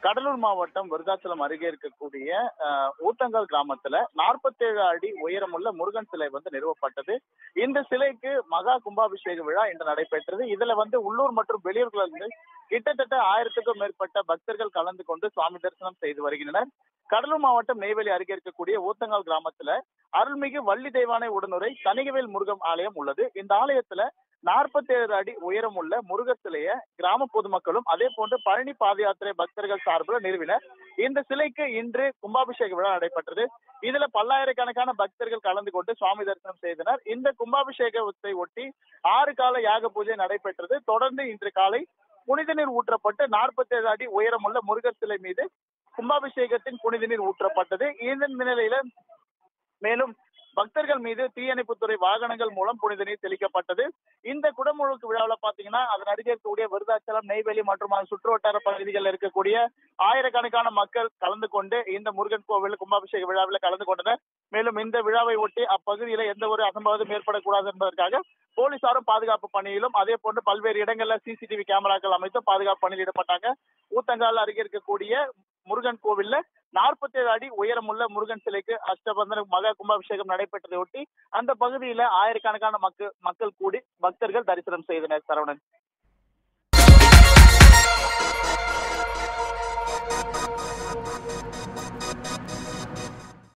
கடலூர் மாவட்டம் விருதாச்சலம் அருகே இருக்கக்கூடிய அஹ், ஊத்தங்கால் கிராமத்துல 47 அடி உயரமுள்ள முருகன் சிலை வந்து நிறுவப்பட்டது இந்த சிலைக்கு மகா கும்பாபிஷேக விழா இன்று நடைபெற்றது இதுல வந்து உள்ளூர் மற்றும் வெளியூர்கள் இருந்து கிட்டத்தட்ட ஆயிரத்துக்கும் மேற்பட்ட பக்தர்கள் கலந்து கொண்டு சுவாமி தரிசனம் செய்து வருகின்றனர் கடலூர் மாவட்டம் நெய்வேலி அருகே இருக்கக்கூடிய ஊத்தங்கால் கிராமத்துல அருள்மிகு வள்ளி தெய்வானை உடனுரை தனிகவேல் முருகன் ஆலயம் உள்ளது இந்த ஆலயத்துல 47 அடி உயரம் உள்ள முருகர் சிலையை கிராம பொதுமக்களும் அதே போன்று பழனி பாத யாத்திரை பக்தர்கள் சார்பில் நிறுவினர் இந்த சிலைக்கு இன்று கும்பாபிஷேக விழா நடைபெற்றது இதுல பல்லாயிரக்கணக்கான பக்தர்கள் கலந்து கொண்டு சுவாமி தரிசனம் செய்தனர் இந்த கும்பாபிஷேகத்தை ஒட்டி ஆறு கால யாக பூஜை நடைபெற்றது தொடர்ந்து இன்று காலை புனித நீர் ஊற்றப்பட்டு 47 அடி உயரமுள்ள முருகர் சிலை மீது கும்பாபிஷேகத்தின் புனித நீர் ஊற்றப்பட்டது இந்த நிலையில மேலும் பக்தர்கள் மீது தீயணைப்புத்துறை வாகனங்கள் மூலம் புனித நீர் தெளிக்கப்பட்டது இந்த குடமுழுக்கு விழாவில் பாத்தீங்கன்னா அதன் அருகே இருக்கக்கூடிய விருதாச்சலம் நெய்வேலி மற்றும் அதன் சுற்றுவட்டார பகுதிகளில் இருக்கக்கூடிய ஆயிரக்கணக்கான மக்கள் கலந்து கொண்டு இந்த முருகன் கோவில் கும்பாபிஷேக விழாவில் கலந்து கொண்டனர் மேலும் இந்த விழாவை ஒட்டி அப்பகுதியில எந்த ஒரு அசம்பாவிதம் ஏற்படக்கூடாது என்பதற்காக போலீசாரும் பாதுகாப்பு பணியிலும் அதே போன்று பல்வேறு இடங்கள்ல சிசிடிவி கேமராக்கள் அமைத்து பாதுகாப்பு பணியில் ஈடுபட்டாங்க ஊத்தங்கால் அருகே இருக்கக்கூடிய முருகன் கோவில்ல 47 அடி உயரமுள்ள முருகன் சிலைக்கு அஷ்டபந்தன மகா கும்பாபிஷேகம் நடைபெற்றதை ஒட்டி அந்த பகுதியில ஆயிரக்கணக்கான மக்கள் மக்கள் கூடி பக்தர்கள் தரிசனம் செய்தனர் சரவணன்